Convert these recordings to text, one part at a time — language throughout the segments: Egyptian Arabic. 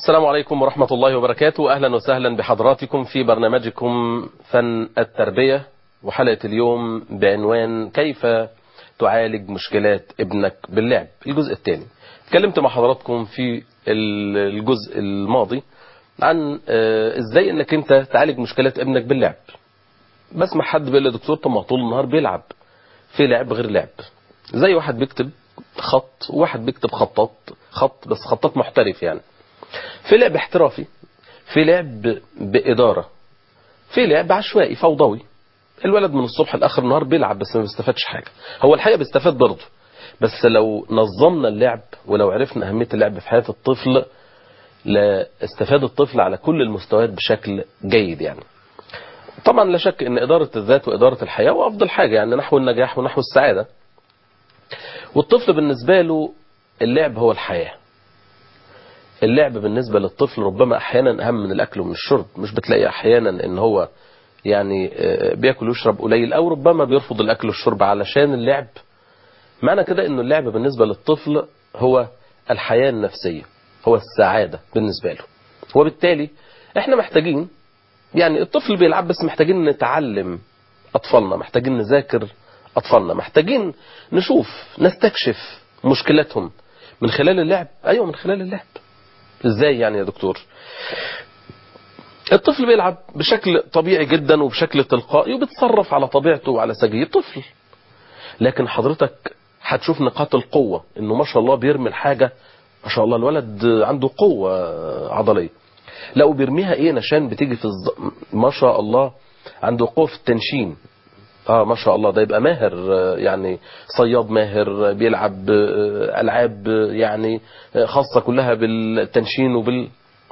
السلام عليكم ورحمة الله وبركاته أهلا وسهلا بحضراتكم في برنامجكم فن التربية وحلقة اليوم بعنوان كيف تعالج مشكلات ابنك باللعب الجزء الثاني اتكلمت مع حضراتكم في الجزء الماضي عن ازاي انك انت تعالج مشكلات ابنك باللعب بسمع حد بيقول لي دكتور طب ما طول النهار بيلعب في لعب غير لعب زي واحد بيكتب خط وواحد بيكتب خطات خط بس خطات محترف يعني في لعب احترافي في لعب بإدارة في لعب عشوائي فوضوي الولد من الصبح لآخر النهار بيلعب بس ما بيستفادش حاجة هو الحقيقة بيستفاد برضه بس لو نظمنا اللعب ولو عرفنا أهمية اللعب في حياة الطفل لا استفاد الطفل على كل المستويات بشكل جيد يعني طبعا لا شك ان إدارة الذات وإدارة الحياة وأفضل حاجة يعني نحو النجاح ونحو السعادة والطفل بالنسبة له اللعب هو الحياة اللعب بالنسبة للطفل ربما أحيانا أهم من الأكل ومن الشرب مش بتلاقي أحيانا إن هو يعني بياكل ويشرب قليل أو ربما بيرفض الأكل والشرب علشان اللعب معنى كده إنه اللعب بالنسبة للطفل هو الحياة النفسية هو السعادة بالنسبة له وبالتالي احنا محتاجين يعني الطفل بيلعب بس محتاجين نتعلم أطفالنا محتاجين نذاكر أطفالنا محتاجين نشوف نستكشف مشكلاتهم من خلال اللعب أيوة من خلال اللعب ازاي يعني يا دكتور الطفل بيلعب بشكل طبيعي جدا وبشكل تلقائي وبيتصرف على طبيعته وعلى سجيه طفل لكن حضرتك هتشوف نقاط القوة انه ما شاء الله بيرمي الحاجة ما شاء الله الولد عنده قوة عضلية لو بيرميها ايه نشان بتيجي في الز... ما شاء الله عنده قوة في التنشين اه ما شاء الله ده يبقى ماهر يعني صياد ماهر بيلعب العاب يعني خاصة كلها بالتنشين وبال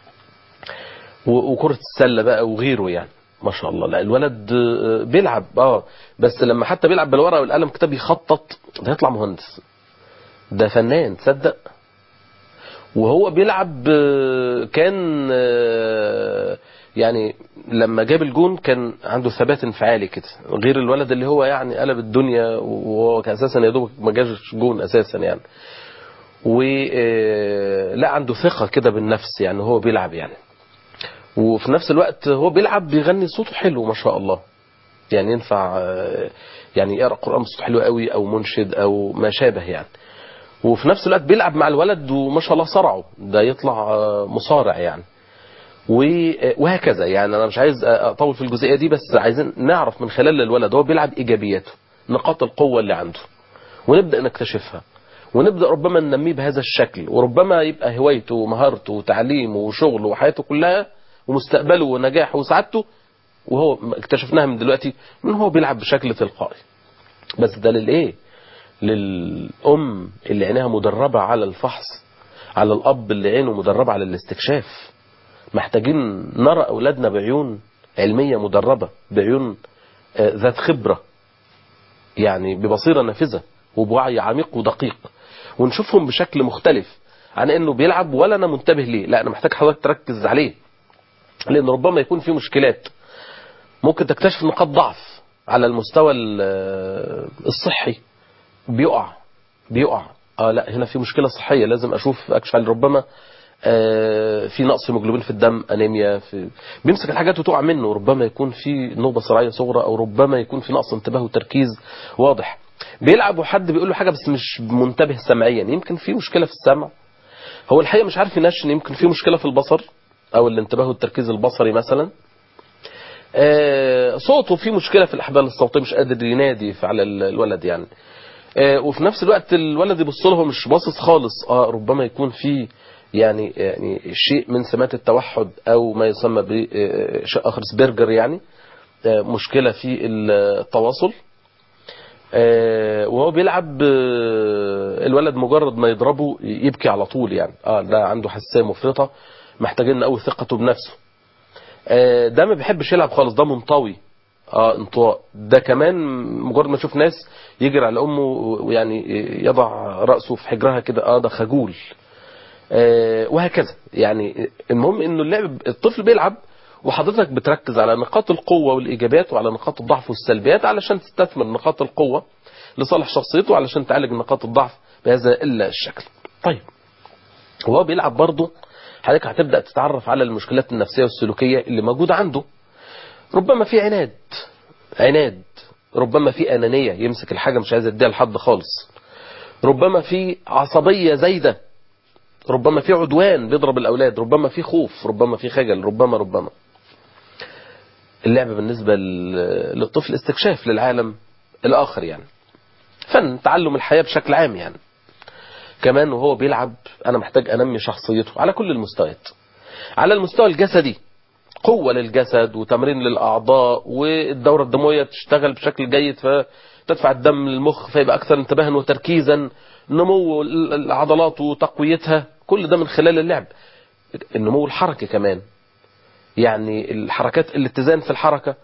وكرة السلة بقى وغيره يعني ما شاء الله لا الولد بيلعب اه بس لما حتى بيلعب بالورقة والقلم كتاب يخطط ده يطلع مهندس ده فنان تصدق وهو بيلعب كان يعني لما جاب الجون كان عنده ثبات انفعالي كده غير الولد اللي هو يعني قلب الدنيا وهو اساسا يا دوب ما جاش جون اساسا يعني ولا عنده ثقة كده بالنفس يعني هو بيلعب يعني وفي نفس الوقت هو بيلعب بيغني صوته حلو ما شاء الله يعني ينفع يعني يقرا قرآن بصوت حلو قوي او منشد او ما شابه يعني وفي نفس الوقت بيلعب مع الولد وما شاء الله صرعه ده يطلع مصارع يعني وهكذا يعني انا مش عايز اطول في الجزئيه دي بس عايزين نعرف من خلال الولد هو بيلعب ايجابياته نقاط القوه اللي عنده ونبدا نكتشفها ونبدا ربما ننميه بهذا الشكل وربما يبقى هوايته ومهارته وتعليمه وشغله وحياته كلها ومستقبله ونجاحه وسعادته وهو اكتشفناها من دلوقتي من هو بيلعب بشكل تلقائي بس ده للايه للام اللي عينها مدربه على الفحص على الاب اللي عينه مدربه على الاستكشاف محتاجين نرى أولادنا بعيون علمية مدربة بعيون ذات خبرة يعني ببصيرة نافذة وبوعي عميق ودقيق ونشوفهم بشكل مختلف عن انه بيلعب ولا انا منتبه ليه لا انا محتاج حضرتك تركز عليه لان ربما يكون في مشكلات ممكن تكتشف نقاط ضعف على المستوى الصحي بيقع بيقع اه لا هنا في مشكلة صحية لازم اشوف اكشف عليه ربما في نقص هيموجلوبين في الدم انيميا في بيمسك الحاجات وتقع منه ربما يكون في نوبه صرعيه صغرى او ربما يكون في نقص انتباه وتركيز واضح بيلعب وحد بيقول له حاجه بس مش منتبه سمعيا يمكن في مشكله في السمع هو الحقيقه مش عارف ينشن يمكن في مشكله في البصر او الانتباه والتركيز البصري مثلا صوته في مشكله في الاحبال الصوتيه مش قادر ينادي على الولد يعني وفي نفس الوقت الولد يبص له مش باصص خالص اه ربما يكون في يعني يعني شيء من سمات التوحد او ما يسمى بشيء اخر سبرجر يعني مشكله في التواصل وهو بيلعب الولد مجرد ما يضربه يبكي على طول يعني اه ده عنده حساسيه مفرطه محتاجين نقوي ثقته بنفسه ده ما بيحبش يلعب خالص ده منطوي اه انطواء ده كمان مجرد ما يشوف ناس يجري على امه ويعني يضع راسه في حجرها كده اه ده خجول وهكذا يعني المهم انه اللعب الطفل بيلعب وحضرتك بتركز على نقاط القوة والإيجابيات وعلى نقاط الضعف والسلبيات علشان تستثمر نقاط القوة لصالح شخصيته علشان تعالج نقاط الضعف بهذا إلا الشكل طيب وهو بيلعب برضه حضرتك هتبدا تتعرف على المشكلات النفسيه والسلوكيه اللي موجوده عنده ربما في عناد عناد ربما في انانيه يمسك الحاجه مش عايز يديها لحد خالص ربما في عصبيه زايده ربما في عدوان بيضرب الاولاد ربما في خوف ربما في خجل ربما ربما اللعبه بالنسبه للطفل استكشاف للعالم الاخر يعني فن تعلم الحياه بشكل عام يعني كمان وهو بيلعب انا محتاج انمي شخصيته على كل المستويات على المستوى الجسدي قوة للجسد وتمرين للأعضاء والدورة الدموية تشتغل بشكل جيد فتدفع الدم للمخ فيبقى أكثر انتباها وتركيزا نمو العضلات وتقويتها كل ده من خلال اللعب النمو الحركي كمان يعني الحركات الاتزان في الحركة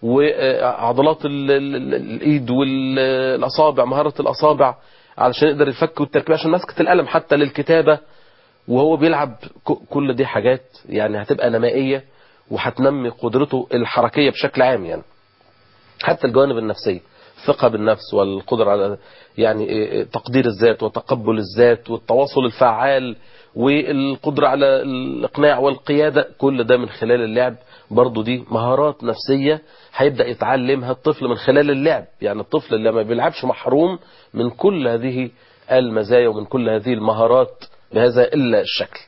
وعضلات الايد والاصابع مهارة الاصابع علشان يقدر يفك والتركيب عشان مسكة القلم حتى للكتابة وهو بيلعب كل دي حاجات يعني هتبقى نمائية وهتنمي قدرته الحركية بشكل عام يعني حتى الجوانب النفسية الثقة بالنفس والقدرة على يعني تقدير الذات وتقبل الذات والتواصل الفعال والقدرة على الإقناع والقيادة كل ده من خلال اللعب برضو دي مهارات نفسية هيبدأ يتعلمها الطفل من خلال اللعب يعني الطفل اللي ما بيلعبش محروم من كل هذه المزايا ومن كل هذه المهارات بهذا إلا الشكل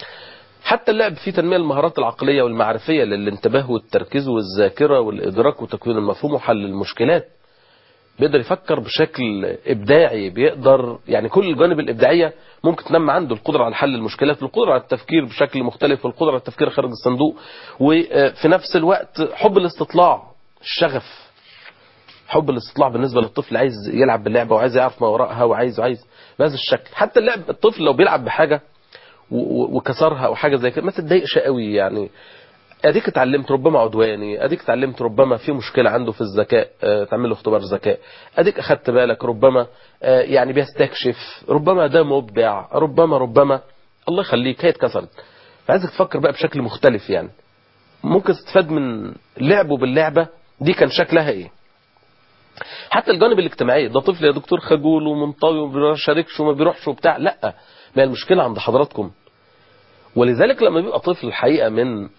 حتى اللعب فيه تنمية المهارات العقلية والمعرفية للانتباه والتركيز والذاكرة والإدراك وتكوين المفهوم وحل المشكلات بيقدر يفكر بشكل إبداعي بيقدر يعني كل الجوانب الإبداعية ممكن تنمى عنده القدرة على حل المشكلات والقدرة على التفكير بشكل مختلف والقدرة على التفكير خارج الصندوق وفي نفس الوقت حب الاستطلاع الشغف حب الاستطلاع بالنسبة للطفل عايز يلعب باللعبة وعايز يعرف ما وراءها وعايز وعايز بهذا الشكل حتى اللعب الطفل لو بيلعب بحاجة وكسرها او حاجة زي كده ما تتضايقش قوي يعني اديك اتعلمت ربما عدواني اديك اتعلمت ربما في مشكلة عنده في الذكاء اه تعمل له اختبار ذكاء اديك اخدت بالك ربما اه يعني بيستكشف ربما ده مبدع ربما ربما الله يخليك هي اتكسرت فعايزك تفكر بقى بشكل مختلف يعني ممكن تستفاد من لعبه باللعبة دي كان شكلها ايه حتى الجانب الاجتماعي ده طفل يا دكتور خجول ومنطوي وما بيشاركش وما بيروحش وبتاع لا ما المشكلة عند حضراتكم ولذلك لما بيبقى طفل الحقيقة من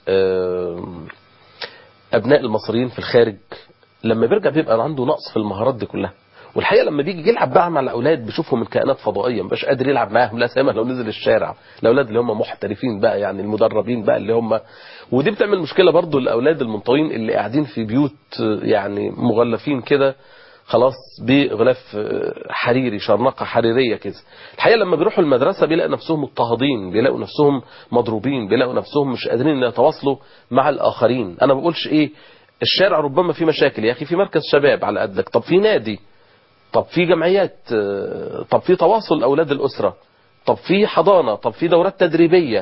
أبناء المصريين في الخارج لما بيرجع بيبقى عنده نقص في المهارات دي كلها والحقيقة لما بيجي يلعب بقى مع الأولاد بيشوفهم من كائنات فضائية مبقاش قادر يلعب معاهم لا سامح لو نزل الشارع الأولاد اللي هم محترفين بقى يعني المدربين بقى اللي هم ودي بتعمل مشكلة برضو للأولاد المنطويين اللي قاعدين في بيوت يعني مغلفين كده خلاص بغلاف حريري شرنقة حريرية كده الحقيقة لما بيروحوا المدرسة بيلاقوا نفسهم مضطهدين بيلاقوا نفسهم مضروبين بيلاقوا نفسهم مش قادرين يتواصلوا مع الآخرين أنا ما بقولش إيه الشارع ربما في مشاكل يا أخي في مركز شباب على قدك طب في نادي طب في جمعيات طب في تواصل أولاد الأسرة طب في حضانة طب في دورات تدريبية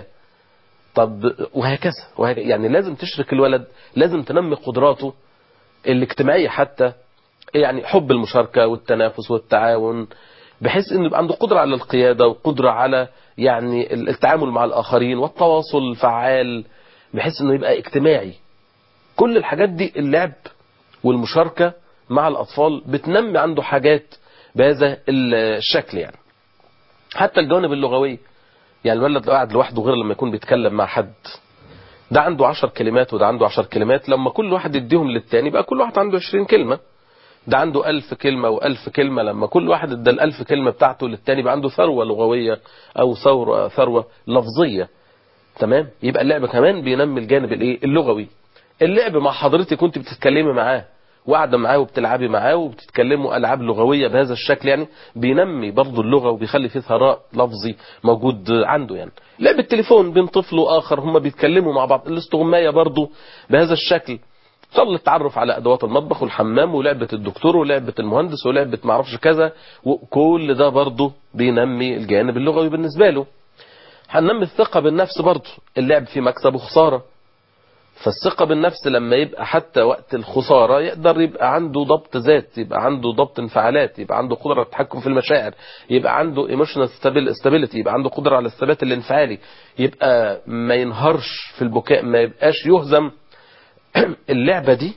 طب وهكذا, وهكذا يعني لازم تشرك الولد لازم تنمي قدراته الاجتماعية حتى يعني حب المشاركة والتنافس والتعاون بحيث انه يبقى عنده قدرة على القيادة وقدرة على يعني التعامل مع الآخرين والتواصل الفعال بحيث انه يبقى اجتماعي كل الحاجات دي اللعب والمشاركة مع الأطفال بتنمي عنده حاجات بهذا الشكل يعني حتى الجوانب اللغوية يعني الولد لو قاعد لوحده غير لما يكون بيتكلم مع حد ده عنده عشر كلمات وده عنده عشر كلمات لما كل واحد يديهم للتاني بقى كل واحد عنده عشرين كلمة ده عنده ألف كلمة وألف كلمة لما كل واحد ادى الألف كلمة بتاعته للتاني بقى عنده ثروة لغوية أو ثروة, ثروة لفظية تمام يبقى اللعب كمان بينمي الجانب الايه اللغوي اللعب مع حضرتك كنت بتتكلمي معاه وقاعدة معاه وبتلعبي معاه وبتتكلموا ألعاب لغوية بهذا الشكل يعني بينمي برضه اللغة وبيخلي فيه ثراء لفظي موجود عنده يعني لعب التليفون بين طفل وآخر هم بيتكلموا مع بعض الاستغماية برضه بهذا الشكل صار التعرف على أدوات المطبخ والحمام ولعبة الدكتور ولعبة المهندس ولعبة معرفش كذا وكل ده برضه بينمي الجانب اللغوي بالنسبة له هننمي الثقة بالنفس برضه اللعب فيه مكسب وخسارة فالثقة بالنفس لما يبقى حتى وقت الخسارة يقدر يبقى عنده ضبط ذات يبقى عنده ضبط انفعالات يبقى عنده قدرة على التحكم في المشاعر يبقى عنده ايموشنال stability يبقى عنده قدرة على الثبات الانفعالي يبقى ما ينهارش في البكاء ما يبقاش يهزم اللعبة دي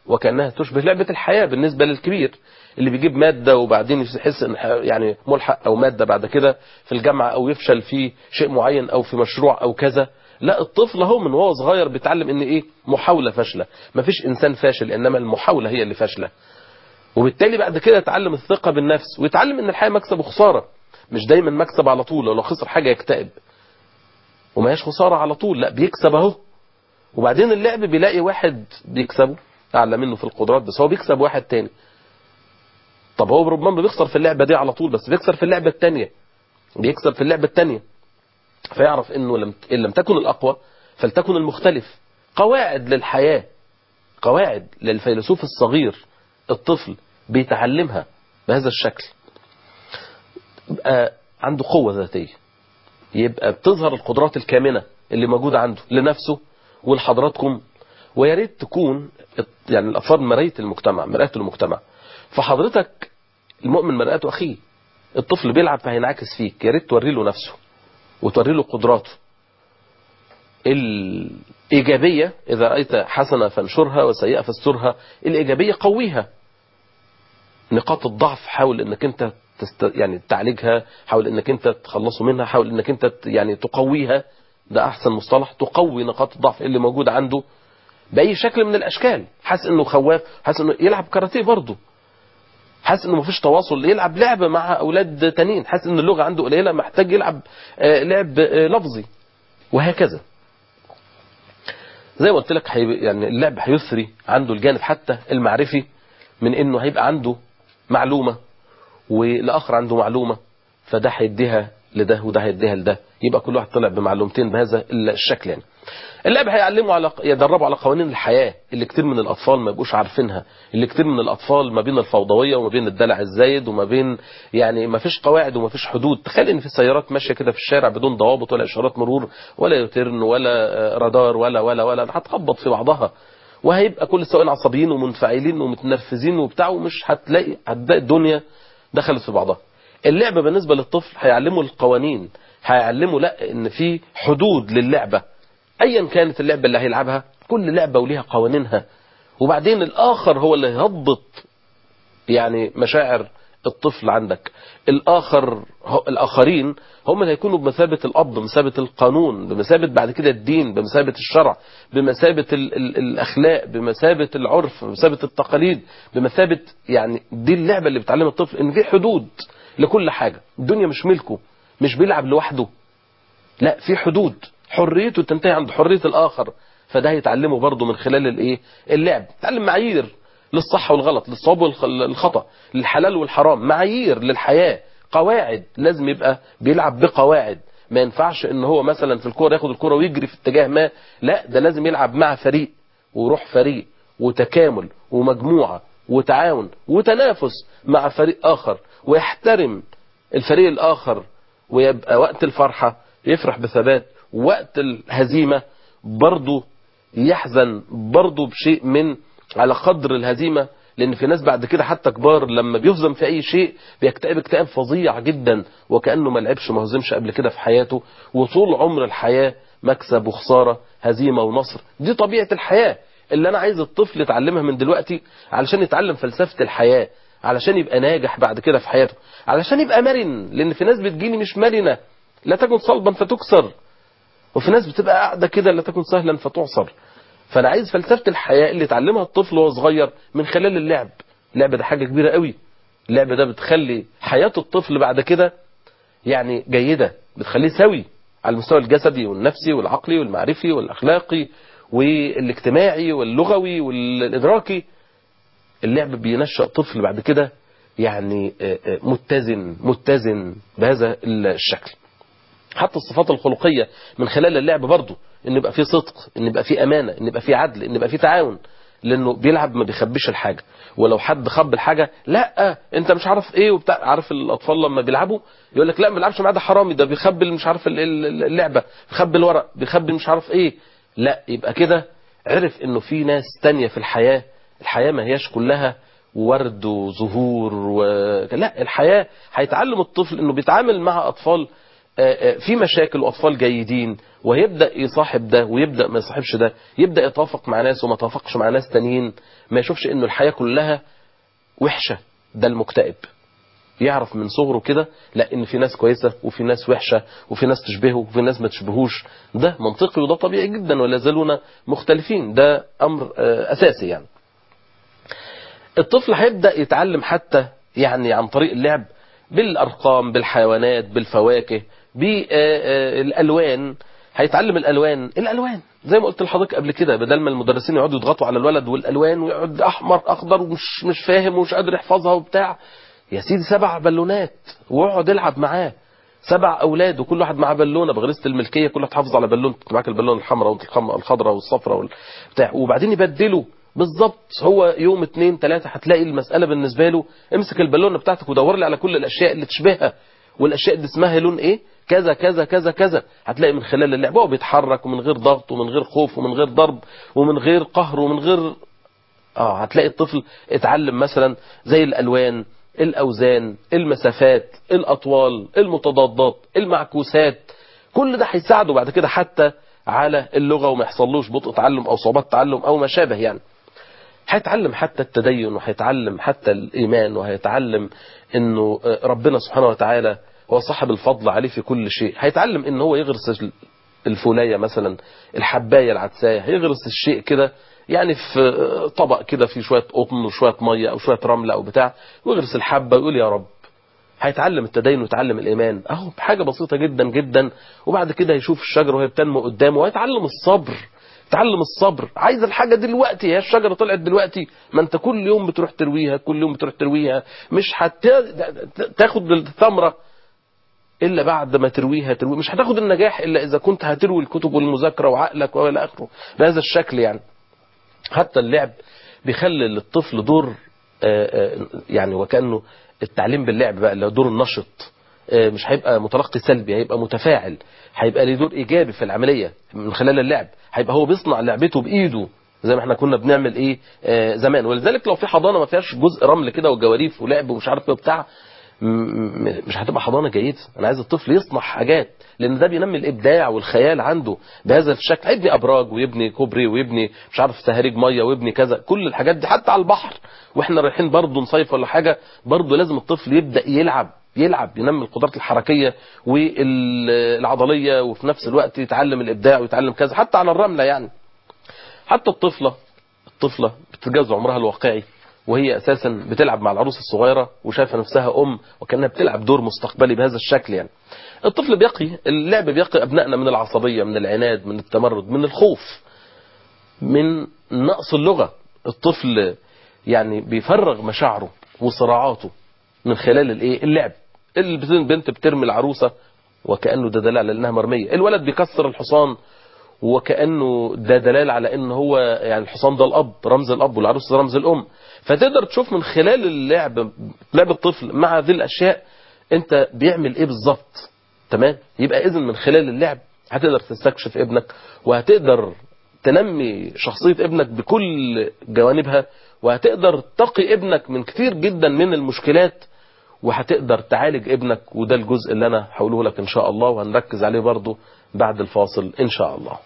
وكأنها تشبه لعبة الحياة بالنسبة للكبير اللي بيجيب مادة وبعدين يحس ان يعني ملحق او مادة بعد كده في الجامعة او يفشل في شيء معين او في مشروع او كذا لا الطفل هو من وهو صغير بيتعلم ان ايه محاولة فاشلة مفيش انسان فاشل انما المحاولة هي اللي فاشلة وبالتالي بعد كده يتعلم الثقة بالنفس ويتعلم ان الحياة مكسب وخسارة مش دايما مكسب على طول ولو خسر حاجة يكتئب وما هيش خسارة على طول لا بيكسب اهو وبعدين اللعب بيلاقي واحد بيكسبه اعلى منه في القدرات بس هو بيكسب واحد تاني طب هو ربما بيخسر في اللعبة دي على طول بس بيكسر في اللعبة التانية بيكسب في اللعبة التانية فيعرف انه لم ان لم تكن الاقوى فلتكن المختلف قواعد للحياة قواعد للفيلسوف الصغير الطفل بيتعلمها بهذا الشكل يبقى عنده قوة ذاتية يبقى بتظهر القدرات الكامنة اللي موجودة عنده لنفسه ولحضراتكم ويا ريت تكون يعني الأطفال مراية المجتمع مرآة المجتمع فحضرتك المؤمن مرآة أخيه الطفل بيلعب فهينعكس فيك يا ريت توري له نفسه وتوري له قدراته الإيجابية إذا رأيت حسنة فانشرها وسيئة فاسترها الإيجابية قويها نقاط الضعف حاول انك انت تست... يعني تعالجها حاول انك انت تخلصه منها حاول انك انت يعني تقويها ده احسن مصطلح تقوي نقاط الضعف اللي موجودة عنده بأي شكل من الاشكال حاسس انه خواف حاسس انه يلعب كاراتيه برضه حاسس انه مفيش تواصل يلعب لعبة مع اولاد تانيين حاسس ان اللغة عنده قليلة محتاج يلعب آه لعب آه لفظي وهكذا زي ما قلت لك حي... يعني اللعب هيثري عنده الجانب حتى المعرفي من انه هيبقى عنده معلومة والاخر عنده معلومة فده هيديها لده وده هيديها لده يبقى كل واحد طلع بمعلومتين بهذا الشكل يعني اللعب هيعلمه على يدربه على قوانين الحياة اللي كتير من الأطفال ما يبقوش عارفينها اللي كتير من الأطفال ما بين الفوضوية وما بين الدلع الزايد وما بين يعني ما فيش قواعد وما فيش حدود تخيل ان في سيارات ماشية كده في الشارع بدون ضوابط ولا إشارات مرور ولا يوترن ولا رادار ولا ولا ولا هتخبط في بعضها وهيبقى كل السواقين عصبيين ومنفعلين ومتنرفزين وبتاع ومش هتلاقي هتلاقي الدنيا دخلت في بعضها اللعبة بالنسبة للطفل هيعلمه القوانين هيعلمه لا ان في حدود للعبة ايا كانت اللعبة اللي هيلعبها كل لعبة وليها قوانينها وبعدين الاخر هو اللي هيضبط يعني مشاعر الطفل عندك الاخر الاخرين هم اللي هيكونوا بمثابة الاب بمثابة القانون بمثابة بعد كده الدين بمثابة الشرع بمثابة ال ال الاخلاق بمثابة العرف بمثابة التقاليد بمثابة يعني دي اللعبة اللي بتعلم الطفل ان في حدود لكل حاجة الدنيا مش ملكه مش بيلعب لوحده لا في حدود حريته تنتهي عند حرية الآخر فده هيتعلمه برضه من خلال الايه اللعب تعلم معايير للصح والغلط للصواب والخطأ للحلال والحرام معايير للحياة قواعد لازم يبقى بيلعب بقواعد ما ينفعش ان هو مثلا في الكوره ياخد الكوره ويجري في اتجاه ما لا ده لازم يلعب مع فريق وروح فريق وتكامل ومجموعة وتعاون وتنافس مع فريق آخر ويحترم الفريق الآخر ويبقى وقت الفرحة يفرح بثبات وقت الهزيمة برضه يحزن برضه بشيء من على قدر الهزيمة لأن في ناس بعد كده حتى كبار لما بيهزم في أي شيء بيكتئب اكتئاب فظيع جدا وكأنه ما لعبش ما هزمش قبل كده في حياته وطول عمر الحياة مكسب وخسارة هزيمة ونصر دي طبيعة الحياة اللي أنا عايز الطفل يتعلمها من دلوقتي علشان يتعلم فلسفة الحياة علشان يبقى ناجح بعد كده في حياته علشان يبقى مرن لأن في ناس بتجيني مش مرنة لا تكن صلبا فتكسر وفي ناس بتبقى قاعدة كده لا تكن سهلا فتعصر فانا عايز فلسفة الحياة اللي اتعلمها الطفل وهو صغير من خلال اللعب اللعبة ده حاجة كبيرة قوي اللعبة ده بتخلي حياة الطفل بعد كده يعني جيدة بتخليه سوي على المستوى الجسدي والنفسي والعقلي والمعرفي والأخلاقي والاجتماعي واللغوي والإدراكي اللعب بينشأ طفل بعد كده يعني متزن متزن بهذا الشكل حتى الصفات الخلقية من خلال اللعب برضه ان يبقى فيه صدق ان يبقى فيه امانة ان يبقى فيه عدل ان يبقى فيه تعاون لانه بيلعب ما بيخبيش الحاجة ولو حد خب الحاجة لا انت مش عارف ايه وبتاع عارف الاطفال لما بيلعبوا يقول لك لا ما بيلعبش معاه ده حرامي ده بيخبي مش عارف اللعبة بيخبي الورق بيخبي مش عارف ايه لا يبقى كده عرف انه في ناس تانية في الحياة الحياة ما هياش كلها ورد وزهور و... لا الحياة هيتعلم الطفل انه بيتعامل مع اطفال في مشاكل واطفال جيدين ويبدا يصاحب ده ويبدا ما يصاحبش ده يبدا يتوافق مع ناس وما يتوافقش مع ناس تانيين ما يشوفش انه الحياه كلها وحشه ده المكتئب يعرف من صغره كده لا ان في ناس كويسه وفي ناس وحشه وفي ناس تشبهه وفي ناس ما تشبهوش ده منطقي وده طبيعي جدا ولا زالون مختلفين ده امر اساسي يعني الطفل هيبدا يتعلم حتى يعني عن طريق اللعب بالارقام بالحيوانات بالفواكه بالالوان هيتعلم الالوان الالوان زي ما قلت لحضرتك قبل كده بدل ما المدرسين يقعدوا يضغطوا على الولد والالوان ويقعد احمر اخضر ومش مش فاهم ومش قادر يحفظها وبتاع يا سيدي سبع بالونات واقعد العب معاه سبع اولاد وكل واحد معاه بالونه بغريزه الملكيه كل واحد حافظ على بالونه معاك البالونه الحمراء والخضراء والصفراء والبتاع وبعدين يبدلوا بالظبط هو يوم اتنين تلاتة هتلاقي المسألة بالنسبة له امسك البالونة بتاعتك ودور لي على كل الأشياء اللي تشبهها والأشياء دي اسمها لون ايه كذا كذا كذا كذا هتلاقي من خلال اللعبة هو بيتحرك ومن غير ضغط ومن غير خوف ومن غير ضرب ومن غير قهر ومن غير اه هتلاقي الطفل اتعلم مثلا زي الألوان الأوزان المسافات الأطوال المتضادات المعكوسات كل ده هيساعده بعد كده حتى على اللغة وما يحصلوش بطء تعلم أو صعوبات تعلم أو ما شابه يعني هيتعلم حتى التدين وهيتعلم حتى الإيمان وهيتعلم أنه ربنا سبحانه وتعالى هو صاحب الفضل عليه في كل شيء هيتعلم أنه هو يغرس الفولاية مثلا الحباية العدساية هيغرس الشيء كده يعني في طبق كده فيه شوية قطن وشوية مية أو شوية رملة أو بتاع ويغرس الحبة ويقول يا رب هيتعلم التدين ويتعلم الإيمان أهو بحاجة بسيطة جدا جدا وبعد كده يشوف الشجرة وهي بتنمو قدامه ويتعلم الصبر تعلم الصبر عايز الحاجة دلوقتي هي الشجرة طلعت دلوقتي ما انت كل يوم بتروح ترويها كل يوم بتروح ترويها مش هتاخد الثمرة إلا بعد ما ترويها تروي مش هتاخد النجاح إلا إذا كنت هتروي الكتب والمذاكرة وعقلك وإلى آخره بهذا الشكل يعني حتى اللعب بيخلي للطفل دور يعني وكأنه التعليم باللعب بقى اللي هو دور النشط مش هيبقى متلقي سلبي هيبقى متفاعل هيبقى له دور ايجابي في العمليه من خلال اللعب هيبقى هو بيصنع لعبته بايده زي ما احنا كنا بنعمل ايه آه زمان ولذلك لو في حضانه ما فيهاش جزء رمل كده وجواريف ولعب ومش عارف ايه وبتاع مش هتبقى حضانه جيده انا عايز الطفل يصنع حاجات لان ده بينمي الابداع والخيال عنده بهذا الشكل هيبني ابراج ويبني كوبري ويبني مش عارف تهريج ميه ويبني كذا كل الحاجات دي حتى على البحر واحنا رايحين برضه نصيف ولا حاجه برضه لازم الطفل يبدا يلعب يلعب ينمي القدرات الحركية والعضلية وفي نفس الوقت يتعلم الإبداع ويتعلم كذا حتى على الرملة يعني حتى الطفلة الطفلة بتتجاوز عمرها الواقعي وهي أساسا بتلعب مع العروس الصغيرة وشايفة نفسها أم وكأنها بتلعب دور مستقبلي بهذا الشكل يعني الطفل بيقي اللعب بيقي أبنائنا من العصبية من العناد من التمرد من الخوف من نقص اللغة الطفل يعني بيفرغ مشاعره وصراعاته من خلال الايه اللعب البنت بترمي العروسة وكأنه ده دلالة لأنها مرمية الولد بيكسر الحصان وكأنه ده دلالة على ان هو يعني الحصان ده الأب رمز الأب والعروسة رمز الأم فتقدر تشوف من خلال اللعب لعب الطفل مع هذه الأشياء انت بيعمل ايه بالظبط تمام يبقى اذن من خلال اللعب هتقدر تستكشف ابنك وهتقدر تنمي شخصية ابنك بكل جوانبها وهتقدر تقي ابنك من كثير جدا من المشكلات وهتقدر تعالج ابنك وده الجزء اللي انا هقوله لك ان شاء الله وهنركز عليه برضه بعد الفاصل ان شاء الله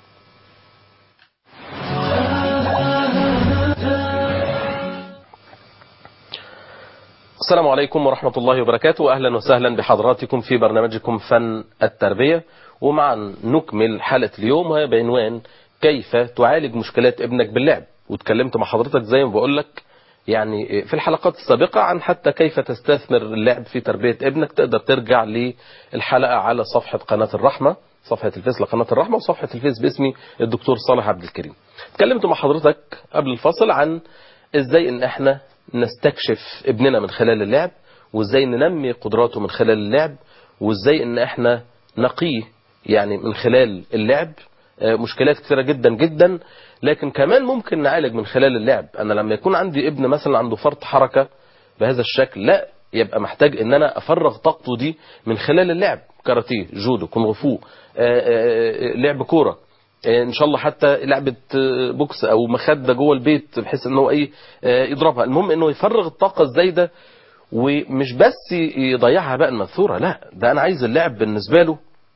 السلام عليكم ورحمة الله وبركاته أهلا وسهلا بحضراتكم في برنامجكم فن التربية ومعا نكمل حلقة اليوم وهي بعنوان كيف تعالج مشكلات ابنك باللعب واتكلمت مع حضرتك زي ما بقول لك يعني في الحلقات السابقة عن حتى كيف تستثمر اللعب في تربية ابنك تقدر ترجع للحلقة على صفحة قناة الرحمة صفحة الفيس لقناة الرحمة وصفحة الفيس باسمي الدكتور صالح عبد الكريم اتكلمت مع حضرتك قبل الفصل عن ازاي ان احنا نستكشف ابننا من خلال اللعب وازاي ننمي قدراته من خلال اللعب وازاي ان احنا نقيه يعني من خلال اللعب مشكلات كثيرة جدا جدا لكن كمان ممكن نعالج من خلال اللعب انا لما يكون عندي ابن مثلا عنده فرط حركة بهذا الشكل لا يبقى محتاج ان انا افرغ طاقته دي من خلال اللعب كاراتيه جودو كونغ فو لعب كورة ان شاء الله حتى لعبة بوكس او مخدة جوه البيت بحيث ان هو ايه يضربها المهم انه يفرغ الطاقة الزايدة ومش بس يضيعها بقى المنثورة لا ده انا عايز اللعب بالنسبة له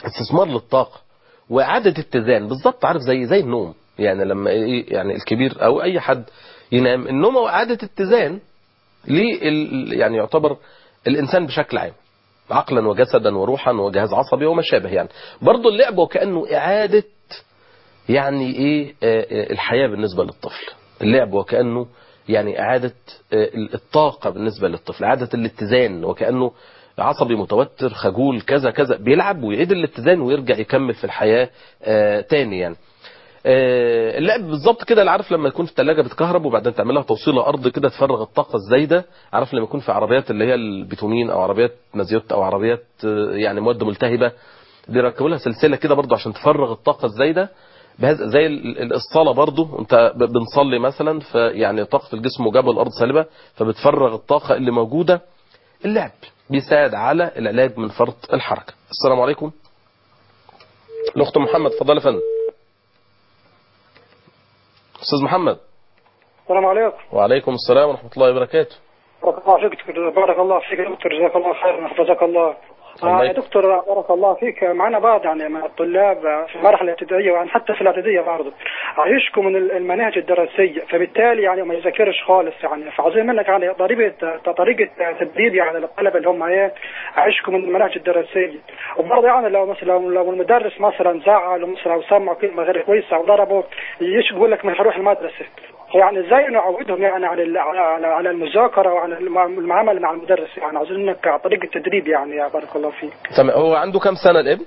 استثمار للطاقة وإعادة اتزان بالظبط عارف زي زي النوم يعني لما إيه يعني الكبير أو أي حد ينام النوم وإعادة اتزان لل يعني يعتبر الإنسان بشكل عام عقلا وجسدا وروحا وجهاز عصبي وما شابه يعني برضه اللعب وكأنه إعادة يعني إيه آه، آه، الحياة بالنسبة للطفل اللعب وكأنه يعني إعادة آه، الطاقة بالنسبة للطفل إعادة الاتزان وكأنه عصبي متوتر خجول كذا كذا بيلعب ويعيد الاتزان ويرجع يكمل في الحياة آه، تاني يعني آه، اللعب بالظبط كده اللي عارف لما يكون في الثلاجه بتكهرب وبعدين تعملها توصيله ارض كده تفرغ الطاقه الزايده عارف لما يكون في عربيات اللي هي البيتومين او عربيات مازيوت او عربيات آه، يعني مواد ملتهبه بيركبوا لها سلسله كده برضو عشان تفرغ الطاقه الزايده بهذا زي ال- ال- الصلاه برضو انت ب- بنصلي مثلا فيعني طاقه الجسم موجبه والارض سالبه فبتفرغ الطاقه اللي موجوده اللعب بيساعد على العلاج من فرط الحركه السلام عليكم الاخت محمد اتفضل يا فندم استاذ محمد السلام عليكم وعليكم السلام ورحمة الله وبركاته بارك الله فيك بارك الله فيك يا دكتور جزاك الله خير حفظك الله الله آه يا يك- دكتور بارك الله فيك معنا بعض يعني مع الطلاب في المرحله الابتدائيه ويعني حتى في الاعداديه برضه عايشكم من المناهج الدراسيه فبالتالي يعني ما يذاكرش خالص يعني فعاوزين منك يعني طريقه طريقه تدريب يعني للطلبه اللي هم ايه عايشكم من المناهج الدراسيه وبرضه يعني لو مثلا لو, لو المدرس مثلا زعل مثلا او سمع كلمه غير كويسه او ضربه يجي يقول لك مش هروح المدرسه يعني ازاي نعودهم يعني على ال- على على المذاكره وعلى المع- المعامله مع المدرس يعني عاوزين منك طريقه تدريب يعني يا بارك الله فيك تمام هو عنده كام سنة الابن؟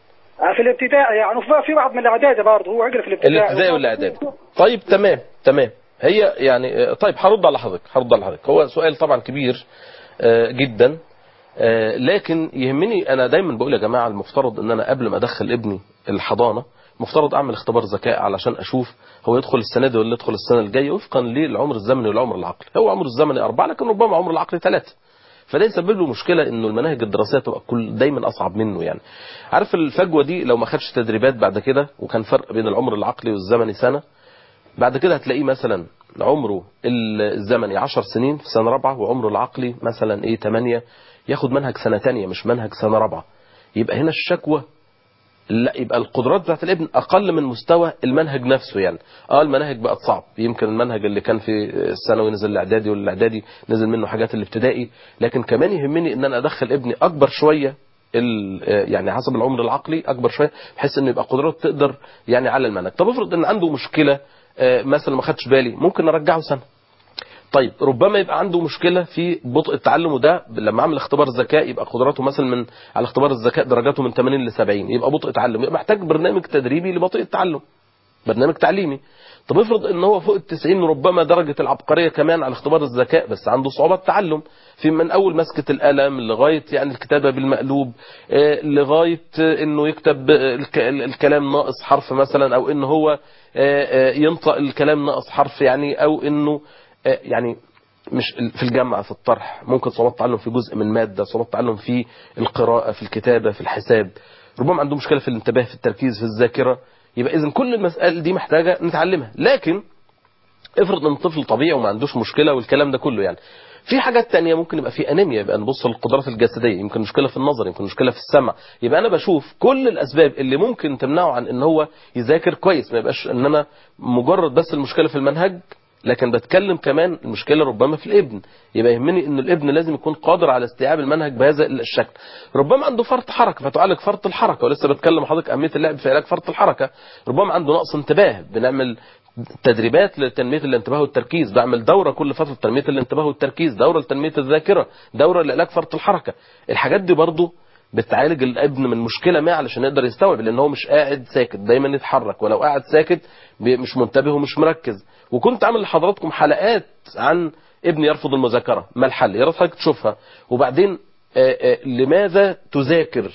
في الابتدائي يعني وفي- في بعض من الاعدادي برضه هو عقل في الابتدائي الابتدائي والاعدادي طيب تمام تمام هي يعني آه، طيب هرد على حضرتك هرد على حضرتك هو سؤال طبعا كبير آه، جدا آه، لكن يهمني انا دايما بقول يا جماعه المفترض ان انا قبل ما ادخل ابني الحضانه مفترض اعمل اختبار ذكاء علشان اشوف هو يدخل السنه دي ولا يدخل السنه الجايه وفقا للعمر الزمني والعمر العقلي هو عمر الزمني أربعة لكن ربما عمر العقلي ثلاثة فده يسبب له مشكله انه المناهج الدراسيه تبقى كل دايما اصعب منه يعني عارف الفجوه دي لو ما خدش تدريبات بعد كده وكان فرق بين العمر العقلي والزمني سنه بعد كده هتلاقيه مثلا عمره الزمني 10 سنين في سنه رابعه وعمره العقلي مثلا ايه 8 ياخد منهج سنه تانية مش منهج سنه رابعه يبقى هنا الشكوى لا يبقى القدرات بتاعت الابن اقل من مستوى المنهج نفسه يعني اه المناهج بقت صعب يمكن المنهج اللي كان في الثانوي نزل الاعدادي والاعدادي نزل منه حاجات الابتدائي لكن كمان يهمني ان انا ادخل ابني اكبر شويه ال- يعني حسب العمر العقلي اكبر شويه بحيث انه يبقى قدراته تقدر يعني على المنهج طب افرض ان عنده مشكله آه، مثلا ما خدش بالي ممكن ارجعه سنه طيب ربما يبقى عنده مشكله في بطء التعلم وده لما اعمل اختبار ذكاء يبقى قدراته مثلا من على اختبار الذكاء درجاته من 80 ل 70 يبقى بطء تعلم يبقى محتاج برنامج تدريبي لبطء التعلم برنامج تعليمي طب افرض ان هو فوق ال 90 ربما درجه العبقريه كمان على اختبار الذكاء بس عنده صعوبه تعلم في من اول مسكه القلم لغايه يعني الكتابه بالمقلوب آه، لغايه آه، انه يكتب آه، الك- الكلام ناقص حرف مثلا او ان هو آه، آه، ينطق الكلام ناقص حرف يعني او انه آه، يعني مش في الجمع في الطرح ممكن صعوبات تعلم في جزء من ماده صعوبات تعلم في القراءه في الكتابه في الحساب ربما عنده مشكله في الانتباه في التركيز في الذاكره يبقى اذا كل المسائل دي محتاجه نتعلمها لكن افرض ان الطفل طبيعي وما عندوش مشكله والكلام ده كله يعني في حاجات تانية ممكن يبقى في انيميا يبقى نبص للقدرات الجسديه يمكن مشكله في النظر يمكن مشكله في السمع يبقى انا بشوف كل الاسباب اللي ممكن تمنعه عن ان هو يذاكر كويس ما يبقاش ان انا مجرد بس المشكله في المنهج لكن بتكلم كمان المشكله ربما في الابن يبقى يهمني ان الابن لازم يكون قادر على استيعاب المنهج بهذا الشكل ربما عنده فرط حركه فتعالج فرط الحركه ولسه بتكلم حضرتك اهميه اللعب في علاج فرط الحركه ربما عنده نقص انتباه بنعمل تدريبات لتنميه الانتباه والتركيز بعمل دوره كل فتره لتنميه الانتباه والتركيز دوره لتنميه الذاكره دوره لعلاج فرط الحركه الحاجات دي برضو بتعالج الابن من مشكله ما علشان يقدر يستوعب لان هو مش قاعد ساكت دايما يتحرك ولو قاعد ساكت بي- مش منتبه ومش مركز وكنت عامل لحضراتكم حلقات عن ابن يرفض المذاكره ما الحل يا ريت حضرتك تشوفها وبعدين آه، آه، لماذا تذاكر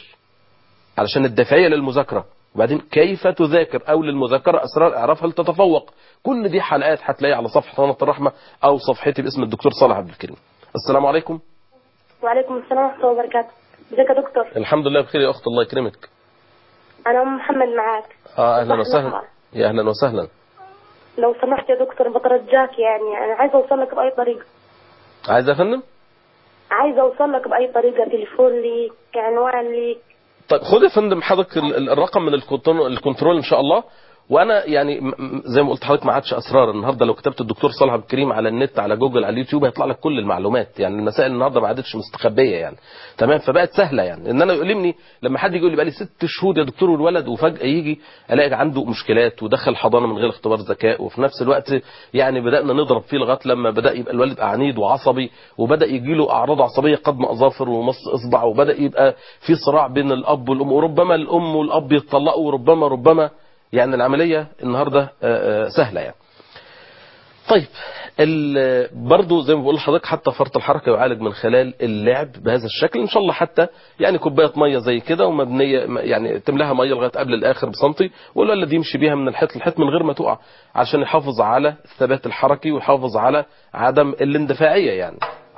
علشان الدافعيه للمذاكره وبعدين كيف تذاكر او للمذاكره اسرار اعرافها لتتفوق كل دي حلقات هتلاقيها على صفحه قناه الرحمه او صفحتي باسم الدكتور صالح عبد الكريم السلام عليكم وعليكم السلام ورحمة الله وبركاته ازيك يا دكتور الحمد لله بخير يا اخت الله يكرمك أنا أم محمد معاك اه اهلا صباح وسهلا الخير. يا اهلا وسهلا لو سمحت يا دكتور بترجاك يعني أنا عايزة أوصل لك بأي طريقة عايز يا فندم عايزة أوصل لك بأي طريقة تليفون ليك عنوان ليك طيب خد يا فندم حضرتك ال- ال- الرقم من الكنترول الكنترول ان شاء الله وانا يعني م- م- زي ما قلت لحضرتك ما عادش اسرار النهارده لو كتبت الدكتور صالح عبد الكريم على النت على جوجل على اليوتيوب هيطلع لك كل المعلومات يعني المسائل النهارده ما عادتش مستخبيه يعني تمام فبقت سهله يعني ان انا يؤلمني لما حد يقول لي بقى لي ست شهور يا دكتور والولد وفجاه يجي الاقي عنده مشكلات ودخل حضانه من غير اختبار ذكاء وفي نفس الوقت يعني بدانا نضرب فيه لغايه لما بدا يبقى الوالد عنيد وعصبي وبدا يجي له اعراض عصبيه قدم اظافر ومص اصبع وبدا يبقى في صراع بين الاب والام وربما الام والاب يتطلقوا وربما ربما يعني العمليه النهارده آه، آه، سهله يعني طيب ال- برضو زي ما بقول لحضرتك حتى فرط الحركه يعالج من خلال اللعب بهذا الشكل ان شاء الله حتى يعني كوبايه ميه زي كده ومبنيه يعني تملاها ميه لغايه قبل الاخر بسنتي والولد يمشي بيها من الحيط للحيط من غير ما تقع عشان يحافظ على الثبات الحركي ويحافظ على عدم الاندفاعيه يعني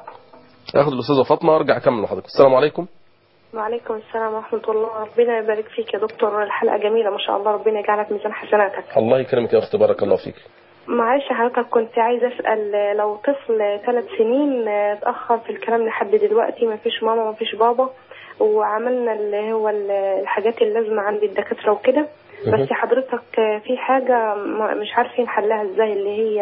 اخد الاستاذه فاطمه وارجع اكمل لحضرتك السلام عليكم وعليكم السلام ورحمة الله ربنا يبارك فيك يا دكتور الحلقة جميلة ما شاء الله ربنا يجعلك ميزان حسناتك الله يكرمك يا اختي بارك الله فيك معلش حضرتك كنت عايزة أسأل لو طفل ثلاث سنين اتأخر في الكلام لحد دلوقتي ما فيش ماما ما فيش بابا وعملنا اللي هو ال- الحاجات اللازمة عند الدكاترة وكده مهم. بس حضرتك في حاجة ما- مش عارفين حلها ازاي اللي هي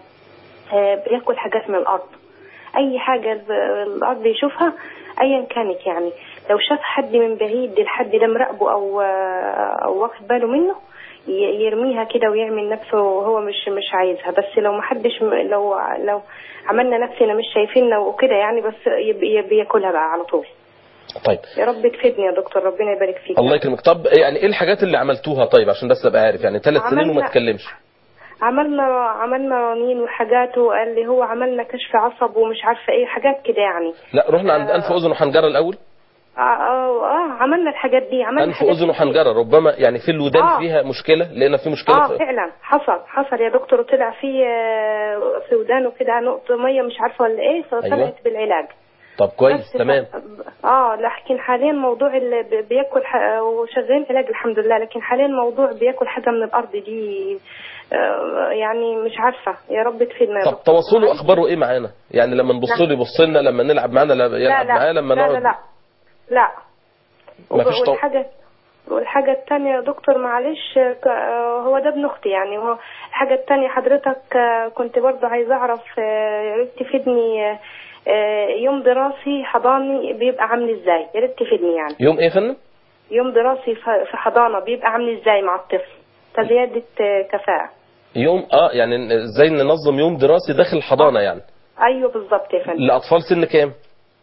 آه، بياكل حاجات من الأرض أي حاجة ال- الأرض يشوفها أيا كانت يعني لو شاف حد من بعيد الحد ده مراقبه أو آه، أو واخد باله منه ي- يرميها كده ويعمل نفسه هو مش مش عايزها بس لو ما حدش م- لو لو عملنا نفسنا مش شايفيننا وكده يعني بس يب- يب- بياكلها بقى على طول طيب يا رب تفيدني يا دكتور ربنا يبارك فيك الله يكرمك طب يعني ايه الحاجات اللي عملتوها طيب عشان بس ابقى عارف يعني ثلاث سنين وما عملنا- تكلمش عملنا عملنا رنين وحاجات وقال لي هو عملنا كشف عصب ومش عارفه ايه حاجات كده يعني لا رحنا عند آه. انف واذن وحنجره الاول اه اه, آه عملنا الحاجات دي عملنا انف حاجات واذن كتير. وحنجره ربما يعني في الودان آه. فيها مشكله لقينا في مشكله اه في... فعلا حصل حصل يا دكتور وطلع في آه، في ودانه كده نقطه ميه مش عارفه ولا ايه فطلعت أيوة. بالعلاج طب كويس بس تمام ف- اه لكن حاليا موضوع اللي ب- بياكل ح... وشغالين علاج الحمد لله لكن حاليا موضوع بياكل حاجه من الارض دي آه يعني مش عارفه يا رب تفيدنا يا طب دكتور. تواصله اخباره ايه معانا يعني لما نبص له يبص لنا لما نلعب معانا لا لا يلعب لا معاه لما لا, لا نقعد لا لا ما فيش طو... والحاجة والحاجة التانية يا دكتور معلش ك- آه، هو ده ابن أختي يعني هو الحاجة التانية حضرتك آه، كنت برضه عايزة أعرف آه، يا ريت تفيدني آه، آه، يوم دراسي حضاني بيبقى عامل ازاي يا ريت تفيدني يعني يوم ايه يا فندم يوم دراسي ف- في حضانة بيبقى عامل ازاي مع الطفل كزيادة آه، كفاءة يوم اه يعني ازاي ننظم يوم دراسي داخل الحضانه يعني أيوه بالظبط يا فندم لاطفال سن كام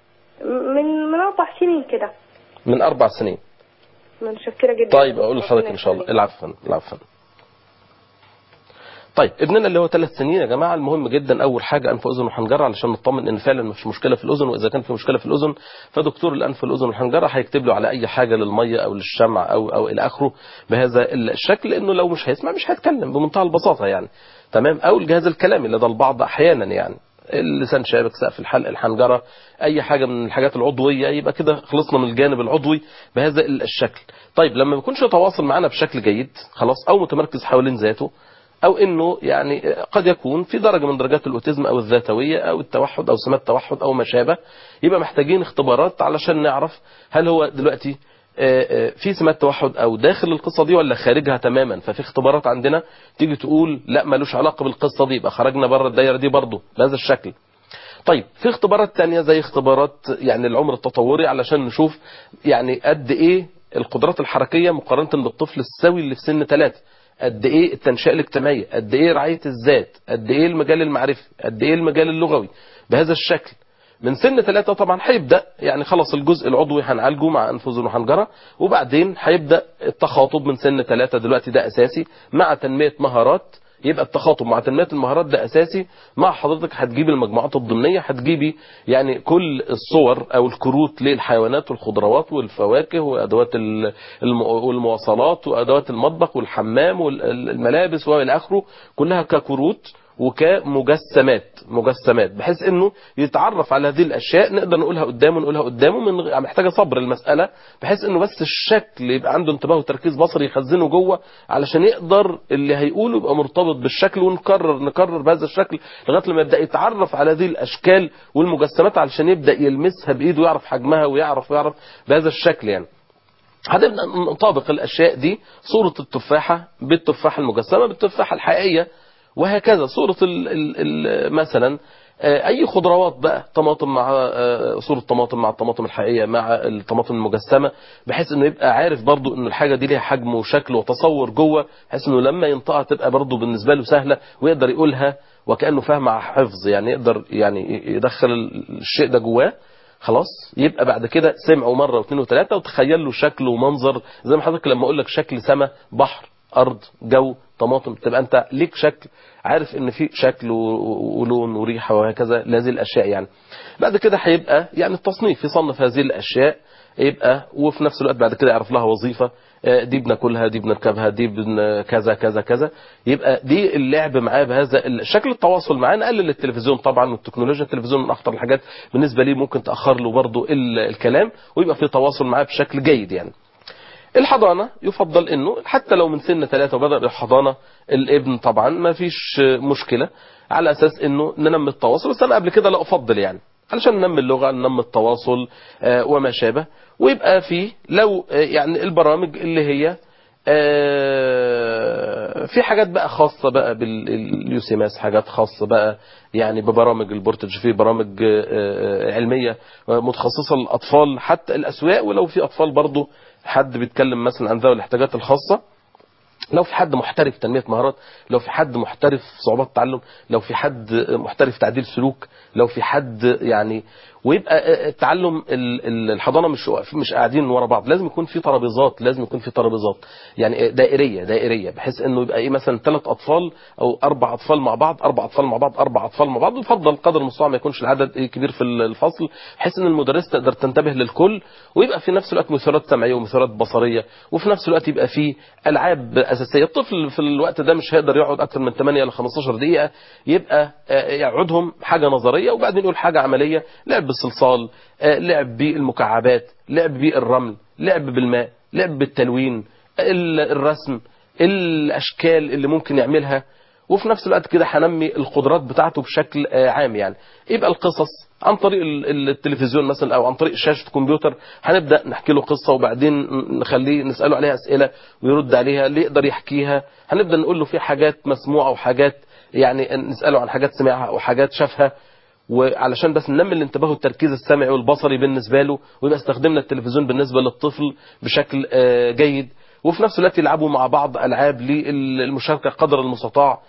من من أربع سنين كده من اربع سنين متشكرة جدا طيب اقول لحضرتك ان شاء الله العب فن العب فن طيب ابننا اللي هو ثلاث سنين يا جماعه المهم جدا اول حاجه انف واذن وحنجره علشان نطمن ان فعلا مش مشكله في الاذن واذا كان في مشكله في الاذن فدكتور الانف والاذن والحنجره هيكتب له على اي حاجه للميه او للشمع او او الى اخره بهذا الشكل لانه لو مش هيسمع مش هيتكلم بمنتهى البساطه يعني تمام او الجهاز الكلامي لدى البعض احيانا يعني اللسان شابك سقف الحلق الحنجره اي حاجه من الحاجات العضويه يبقى كده خلصنا من الجانب العضوي بهذا الشكل طيب لما ما يكونش يتواصل معنا بشكل جيد خلاص او متمركز حوالين ذاته او انه يعني قد يكون في درجه من درجات الاوتيزم او الذاتويه او التوحد او سمات التوحد او ما شابه يبقى محتاجين اختبارات علشان نعرف هل هو دلوقتي آه، آه، في سمات توحد او داخل القصه دي ولا خارجها تماما ففي اختبارات عندنا تيجي تقول لا ملوش علاقه بالقصه دي يبقى خرجنا بره الدايره دي برضه بهذا الشكل طيب في اختبارات تانية زي اختبارات يعني العمر التطوري علشان نشوف يعني قد ايه القدرات الحركية مقارنة بالطفل السوي اللي في سن ثلاثة قد ايه التنشئة الاجتماعية قد ايه رعاية الذات قد ايه المجال المعرفي قد ايه المجال اللغوي بهذا الشكل من سن ثلاثة طبعا هيبدأ يعني خلاص الجزء العضوي هنعالجه مع أنف وأذن وحنجرة وبعدين هيبدأ التخاطب من سن ثلاثة دلوقتي ده أساسي مع تنمية مهارات يبقى التخاطب مع تنمية المهارات ده أساسي مع حضرتك هتجيبي المجموعات الضمنية هتجيبي يعني كل الصور أو الكروت للحيوانات والخضروات والفواكه وأدوات ال- الم- والمواصلات وأدوات المطبخ والحمام والملابس وإلى آخره كلها ككروت وكمجسمات مجسمات بحيث انه يتعرف على هذه الاشياء نقدر نقولها قدامه نقولها قدامه من غ- محتاجه صبر المساله بحيث انه بس الشكل يبقى عنده انتباه وتركيز بصري يخزنه جوه علشان يقدر اللي هيقوله يبقى مرتبط بالشكل ونكرر نكرر بهذا الشكل لغايه لما يبدا يتعرف على هذه الاشكال والمجسمات علشان يبدا يلمسها بايده ويعرف حجمها ويعرف ويعرف بهذا الشكل يعني هنبدأ نطابق الأشياء دي صورة التفاحة بالتفاحة المجسمة بالتفاحة الحقيقية وهكذا صورة ال ال ال مثلا آه، أي خضروات بقى طماطم مع آه، صورة طماطم مع الطماطم الحقيقية مع الطماطم المجسمة بحيث إنه يبقى عارف برضو إن الحاجة دي ليها حجم وشكل وتصور جوه بحيث إنه لما ينطقها تبقى برضو بالنسبة له سهلة ويقدر يقولها وكأنه فاهم مع حفظ يعني يقدر يعني يدخل الشيء ده جواه خلاص يبقى بعد كده سمعوا مرة واثنين وثلاثة وتخيل له شكل ومنظر زي ما حضرتك لما اقول لك شكل سماء بحر ارض جو طماطم تبقى انت ليك شكل عارف ان في شكل و- ولون وريحة وهكذا لهذه الاشياء يعني بعد كده هيبقى يعني التصنيف يصنف هذه الاشياء يبقى وفي نفس الوقت بعد كده يعرف لها وظيفة آه، دي بناكلها دي بنركبها دي بن كذا كذا كذا يبقى دي اللعب معاه بهذا الشكل التواصل معاه نقلل التلفزيون طبعا والتكنولوجيا التلفزيون من اخطر الحاجات بالنسبه لي ممكن تاخر له برضه ال- الكلام ويبقى في تواصل معاه بشكل جيد يعني الحضانة يفضل انه حتى لو من سن ثلاثة وبدأ الحضانة الابن طبعا ما فيش مشكلة على اساس انه ننمي التواصل بس انا قبل كده لا افضل يعني علشان ننمي اللغة ننمي التواصل آه، وما شابه ويبقى فيه لو آه، يعني البرامج اللي هي آه، في حاجات بقى خاصة بقى باليوسيماس حاجات خاصة بقى يعني ببرامج البورتج في برامج آه، آه، علمية متخصصة للأطفال حتى الأسواق ولو في أطفال برضو حد بيتكلم مثلا عن ذوي الاحتياجات الخاصة لو في حد محترف تنمية مهارات لو في حد محترف صعوبات تعلم لو في حد محترف تعديل سلوك لو في حد يعني ويبقى التعلم ال- ال- الحضانة مش مش قاعدين ورا بعض لازم يكون في ترابيزات لازم يكون في ترابيزات يعني دائرية دائرية بحيث انه يبقى ايه مثلا ثلاث اطفال او اربع اطفال مع بعض اربع اطفال مع بعض اربع اطفال مع بعض يفضل قدر المستطاع ما يكونش العدد إيه كبير في الفصل بحيث ان المدرس تقدر تنتبه للكل ويبقى في نفس الوقت مثيرات سمعية ومثيرات بصرية وفي نفس الوقت يبقى في العاب اساسية الطفل في الوقت ده مش هيقدر يقعد اكتر من 8 ل 15 دقيقة يبقى آه، يقعدهم حاجة نظرية وبعدين يقول حاجة عملية لعب بالصلصال آه، لعب بالمكعبات لعب بالرمل لعب بالماء لعب بالتلوين ال- الرسم الاشكال اللي ممكن يعملها وفي نفس الوقت كده هنمي القدرات بتاعته بشكل آه، عام يعني يبقى القصص عن طريق ال- التلفزيون مثلا او عن طريق شاشه كمبيوتر هنبدا نحكي له قصه وبعدين نخليه نساله عليها اسئله ويرد عليها اللي يقدر يحكيها هنبدا نقول له في حاجات مسموعه وحاجات يعني نساله عن حاجات سمعها او حاجات شافها وعلشان بس ننمي الانتباه والتركيز السمعي والبصري بالنسبه له ويبقى استخدمنا التلفزيون بالنسبه للطفل بشكل آه، جيد وفي نفس الوقت يلعبوا مع بعض العاب للمشاركه قدر المستطاع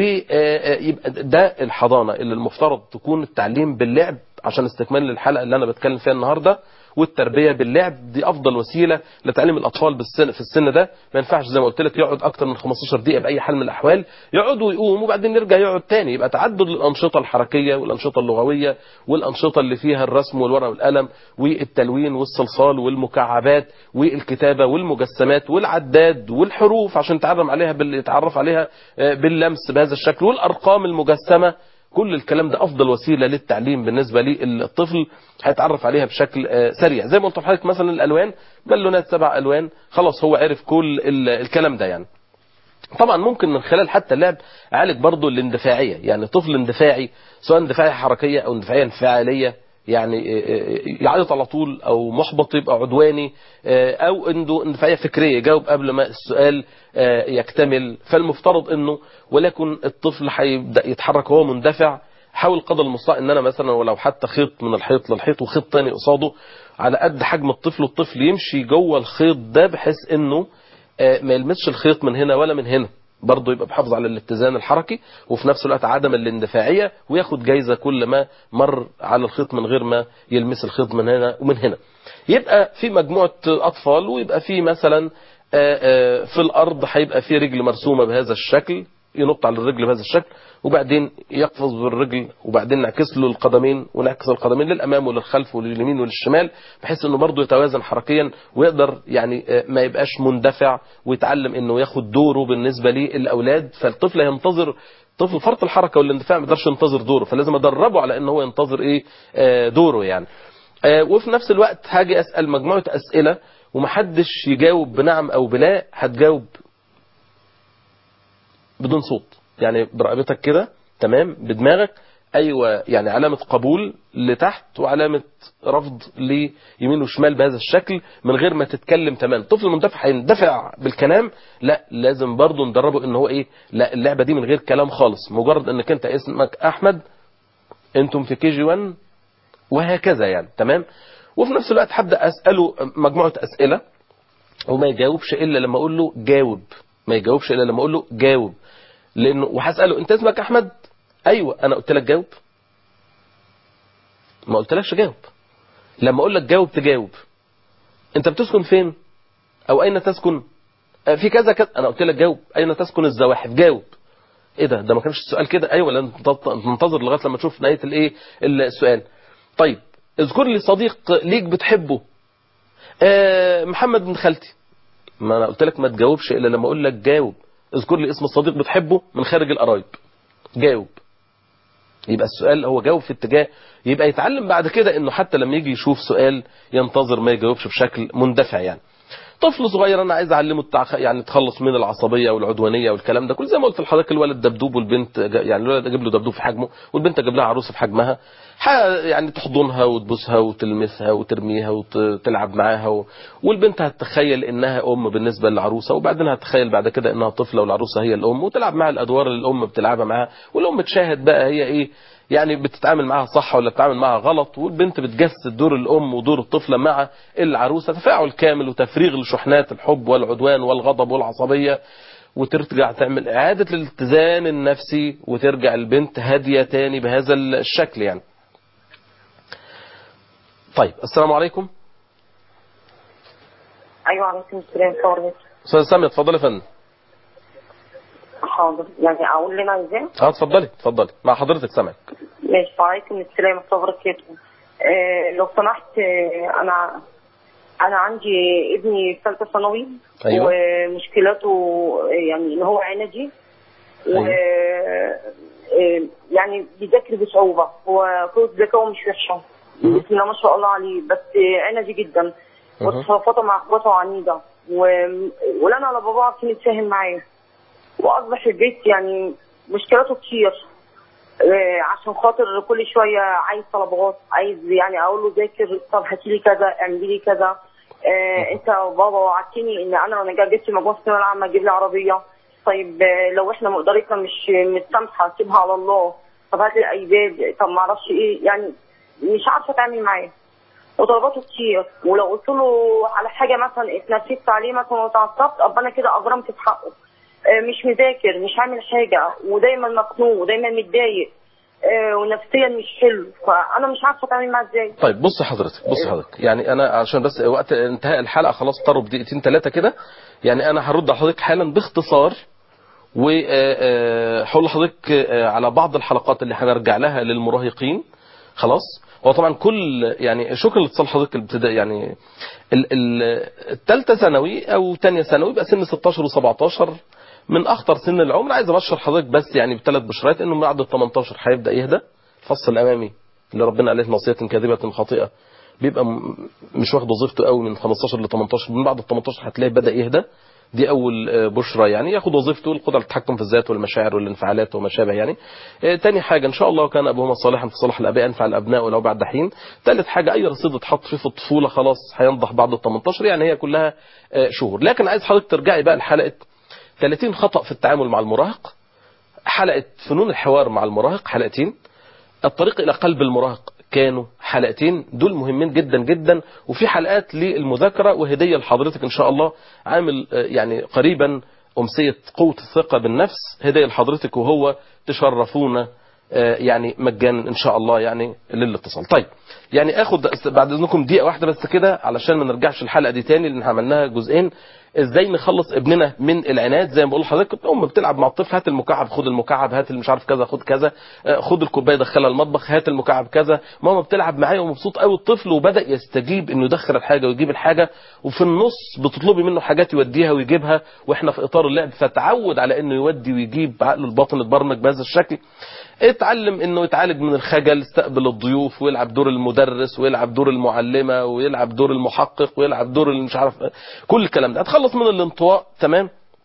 ويبقى ده الحضانه اللي المفترض تكون التعليم باللعب عشان استكمال للحلقه اللي انا بتكلم فيها النهارده والتربيه باللعب دي افضل وسيله لتعليم الاطفال بالسن في السن ده ما ينفعش زي ما قلت لك يقعد اكتر من 15 دقيقه باي حال من الاحوال يقعد ويقوم وبعدين يرجع يقعد تاني يبقى تعدد الانشطه الحركيه والانشطه اللغويه والانشطه اللي فيها الرسم والورق والقلم والتلوين والصلصال والمكعبات والكتابه والمجسمات والعداد والحروف عشان يتعرف عليها بال... يتعرف عليها آه، باللمس بهذا الشكل والارقام المجسمه كل الكلام ده افضل وسيله للتعليم بالنسبه للطفل هيتعرف عليها بشكل آه، سريع زي ما قلت لحضرتك مثلا الالوان بالونات سبع الوان خلاص هو عرف كل ال- الكلام ده يعني طبعا ممكن من خلال حتى اللعب اعالج برضه الاندفاعيه يعني طفل اندفاعي سواء اندفاعيه حركيه او اندفاعيه انفعاليه يعني يعيط على طول او محبط يبقى عدواني او عنده اندفاعيه فكريه يجاوب قبل ما السؤال يكتمل فالمفترض انه ولكن الطفل هيبدا يتحرك وهو مندفع حاول قدر المستطاع ان انا مثلا ولو حتى خيط من الحيط للحيط وخيط تاني قصاده على قد حجم الطفل والطفل يمشي جوه الخيط ده بحيث انه ما يلمسش الخيط من هنا ولا من هنا برضه يبقى بحافظ على الاتزان الحركي وفي نفس الوقت عدم الاندفاعية وياخد جايزة كل ما مر على الخيط من غير ما يلمس الخيط من هنا ومن هنا يبقى في مجموعة أطفال ويبقى في مثلا في الأرض هيبقى في رجل مرسومة بهذا الشكل ينط على الرجل بهذا الشكل وبعدين يقفز بالرجل وبعدين نعكس له القدمين ونعكس القدمين للامام وللخلف ولليمين وللشمال بحيث انه برضه يتوازن حركيا ويقدر يعني ما يبقاش مندفع ويتعلم انه ياخد دوره بالنسبه للاولاد فالطفل ينتظر طفل فرط الحركه والاندفاع ما يقدرش ينتظر دوره فلازم ادربه على ان هو ينتظر ايه دوره يعني وفي نفس الوقت هاجي اسال مجموعه اسئله ومحدش يجاوب بنعم او بلا هتجاوب بدون صوت يعني برقبتك كده تمام بدماغك ايوه يعني علامه قبول لتحت وعلامه رفض ليمين وشمال بهذا الشكل من غير ما تتكلم تماما الطفل المندفع هيندفع بالكلام لا لازم برضه ندربه ان هو ايه لا اللعبه دي من غير كلام خالص مجرد انك انت اسمك احمد انتم في كي جي 1 وهكذا يعني تمام وفي نفس الوقت هبدا اساله مجموعه اسئله وما يجاوبش الا لما اقول له جاوب ما يجاوبش الا لما اقول له جاوب لانه وهساله انت اسمك احمد ايوه انا قلت لك جاوب ما قلتلكش جاوب لما اقول لك جاوب تجاوب انت بتسكن فين او اين تسكن آه، في كذا كذا انا قلت لك جاوب اين تسكن الزواحف جاوب ايه ده ده ما كانش السؤال كده ايوه لازم تنتظر لغايه لما تشوف نهايه الايه السؤال طيب اذكر لي صديق ليك بتحبه آه محمد بن خالتي ما انا قلت لك ما تجاوبش الا لما اقول لك جاوب اذكر لي اسم الصديق بتحبه من خارج القرايب جاوب يبقى السؤال هو جاوب في اتجاه يبقى يتعلم بعد كده انه حتى لما يجي يشوف سؤال ينتظر ما يجاوبش بشكل مندفع يعني طفل صغير انا عايز اعلمه التع... يعني تخلص من العصبيه والعدوانيه والكلام ده كل زي ما قلت لحضرتك الولد دبدوب والبنت جا- يعني الولد اجيب له دبدوب في حجمه والبنت اجيب لها عروسه في حجمها ح... يعني تحضنها وتبوسها وتلمسها وترميها وتلعب معاها و... والبنت هتتخيل انها ام بالنسبه للعروسه وبعدين هتتخيل بعد كده انها طفله والعروسه هي الام وتلعب معاها الادوار اللي الام بتلعبها معاها والام تشاهد بقى هي ايه يعني بتتعامل معاها صح ولا بتتعامل معاها غلط والبنت بتجسد دور الام ودور الطفله مع العروسه تفاعل كامل وتفريغ لشحنات الحب والعدوان والغضب والعصبيه وترجع تعمل اعاده الاتزان النفسي وترجع البنت هاديه تاني بهذا الشكل يعني. طيب السلام عليكم ايوه عليكم السلام صور استاذ سامي اتفضلي يا فندم. حاضر يعني اقول لنا ازاي اه اتفضلي اتفضلي مع حضرتك سامعك. ماشي وعليكم السلام ورحمه الله وبركاته آه لو سمحت آه انا انا عندي ابني في ثالثه ثانوي أيوة. ومشكلته آه، يعني ان هو عندي و أيوة. آه، يعني بيذاكر بصعوبه هو قوه ذكائه مش وحشه مهم. بسم الله ما شاء الله عليه بس آه، عندي جدا مهم. وتصرفاته مع اخواته عنيده و... ولا انا ولا بابا عارفين نتفاهم معاه واصبح البيت يعني مشكلاته كتير آه، عشان خاطر كل شويه عايز طلبات عايز يعني اقول له ذاكر طب هاتي لي كذا اعملي لي كذا آه، انت بابا وعدتني ان انا لما جبت مجموعه الثانويه العامه اجيب لي عربيه طيب آه، لو احنا مقدرتنا مش متسامحه سيبها على الله طب هات لي ايباد طب ما اعرفش ايه يعني مش عارفه اتعامل معاه وطلباته كتير ولو قلت له على حاجه مثلا اتنفست عليه مثلا واتعصبت ابقى انا كده اجرمت في حقه آه، مش مذاكر مش عامل حاجه ودايما مخنوق ودايما متضايق آه، ونفسيا مش حلو فانا مش عارفه اتعامل معاه ازاي طيب بص حضرتك بص حضرتك يعني انا عشان بس وقت انتهاء الحلقه خلاص طروا بدقيقتين ثلاثه كده يعني انا هرد على حضرتك حالا باختصار وهقول لحضرتك آه، على بعض الحلقات اللي هنرجع لها للمراهقين خلاص هو طبعا كل يعني شكرا لاتصال حضرتك الابتدائي يعني الثالثه ثانوي او ثانيه ثانوي بقى سن 16 و17 من اخطر سن العمر عايز ابشر حضرتك بس يعني بثلاث بشرات انه بعد ال 18 هيبدا يهدى الفص الامامي اللي ربنا عليه معصيه كاذبه خاطئه بيبقى م- مش واخد وظيفته قوي من 15 ل 18 من بعد ال 18 هتلاقيه بدا يهدى دي اول آه، بشرى يعني ياخد وظيفته القدره على التحكم في الذات والمشاعر والانفعالات وما شابه يعني آه، تاني حاجه ان شاء الله كان ابوهما صالحا في صلاح الاباء ينفع الابناء ولو بعد حين ثالث حاجه اي رصيد اتحط فيه في الطفوله خلاص هينضح بعد ال 18 يعني هي كلها آه، شهور لكن عايز حضرتك ترجعي بقى لحلقه 30 خطا في التعامل مع المراهق حلقه فنون الحوار مع المراهق حلقتين الطريق الى قلب المراهق كانوا حلقتين دول مهمين جدا جدا وفي حلقات للمذاكره وهديه لحضرتك ان شاء الله عامل آه، يعني قريبا امسيه قوه الثقه بالنفس هديه لحضرتك وهو تشرفونا آه، يعني مجانا ان شاء الله يعني للاتصال طيب يعني اخد بعد اذنكم دقيقه واحده بس كده علشان ما نرجعش الحلقه دي تاني لان عملناها جزئين ازاي نخلص ابننا من العناد زي ما بقول لحضرتك كنت ام بتلعب مع الطفل هات المكعب خد المكعب هات اللي مش عارف كذا خد كذا آه، خد الكوبايه دخلها المطبخ هات المكعب كذا ماما بتلعب معايا ومبسوط قوي الطفل وبدا يستجيب انه يدخل الحاجه ويجيب الحاجه وفي النص بتطلبي منه حاجات يوديها ويجيبها واحنا في اطار اللعب فتعود على انه يودي ويجيب عقله الباطن اتبرمج بهذا الشكل اتعلم انه يتعالج من الخجل استقبل الضيوف ويلعب دور المدرس ويلعب دور المعلمه ويلعب دور المحقق ويلعب دور اللي مش عارف كل الكلام ده هتخلص من الانطواء تمام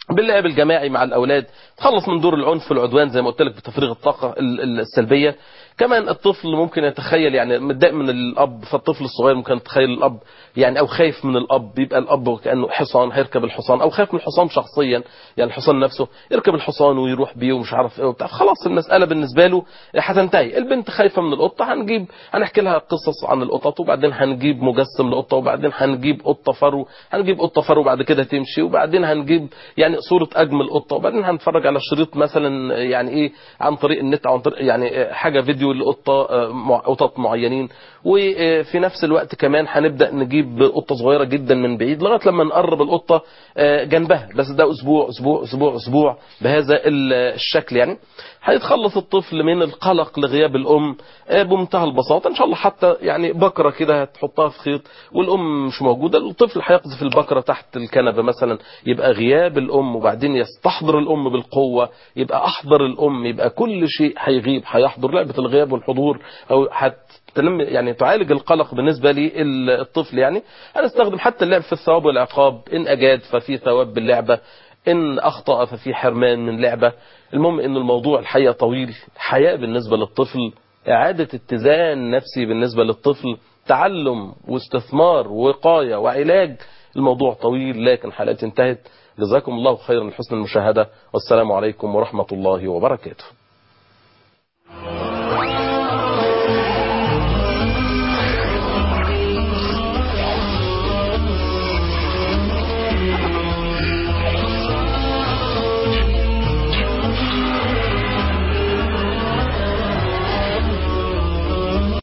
باللعب الجماعي مع الاولاد تخلص من دور العنف والعدوان زي ما قلت لك بتفريغ الطاقه ال- ال- السلبيه كمان الطفل ممكن يتخيل يعني متضايق من الاب فالطفل الصغير ممكن يتخيل الاب يعني او خايف من الاب بيبقى الاب كانه حصان هيركب الحصان او خايف من الحصان شخصيا يعني الحصان نفسه يركب الحصان ويروح بيه ومش عارف ايه وبتاع خلاص المساله بالنسبه له هتنتهي البنت خايفه من القطه هنجيب هنحكي لها قصص عن القطط وبعدين هنجيب مجسم لقطه وبعدين هنجيب قطه فرو هنجيب قطه فرو بعد كده تمشي وبعدين هنجيب يعني صوره اجمل قطه وبعدين هنتفرج على شريط مثلا يعني ايه عن طريق النت او عن طريق يعني حاجه فيديو لقطه مع- قطط معينين وفي نفس الوقت كمان هنبدا نجيب قطه صغيره جدا من بعيد لغايه لما نقرب القطه جنبها بس ده اسبوع اسبوع اسبوع اسبوع بهذا ال- الشكل يعني هيتخلص الطفل من القلق لغياب الام بمنتهى البساطه ان شاء الله حتى يعني بكره كده هتحطها في خيط والام مش موجوده الطفل هيقذف البكره تحت الكنبه مثلا يبقى غياب الام وبعدين يستحضر الام بالقوه يبقى احضر الام يبقى كل شيء هيغيب هيحضر لعبه الغياب والحضور او هت تنمي يعني تعالج القلق بالنسبة للطفل يعني هنستخدم حتى اللعب في الثواب والعقاب إن أجاد ففي ثواب باللعبة إن أخطأ ففي حرمان من لعبة المهم إن الموضوع الحقيقة طويل حياة بالنسبة للطفل إعادة اتزان نفسي بالنسبة للطفل تعلم واستثمار ووقاية وعلاج الموضوع طويل لكن حلقتي انتهت جزاكم الله خيرا لحسن المشاهدة والسلام عليكم ورحمة الله وبركاته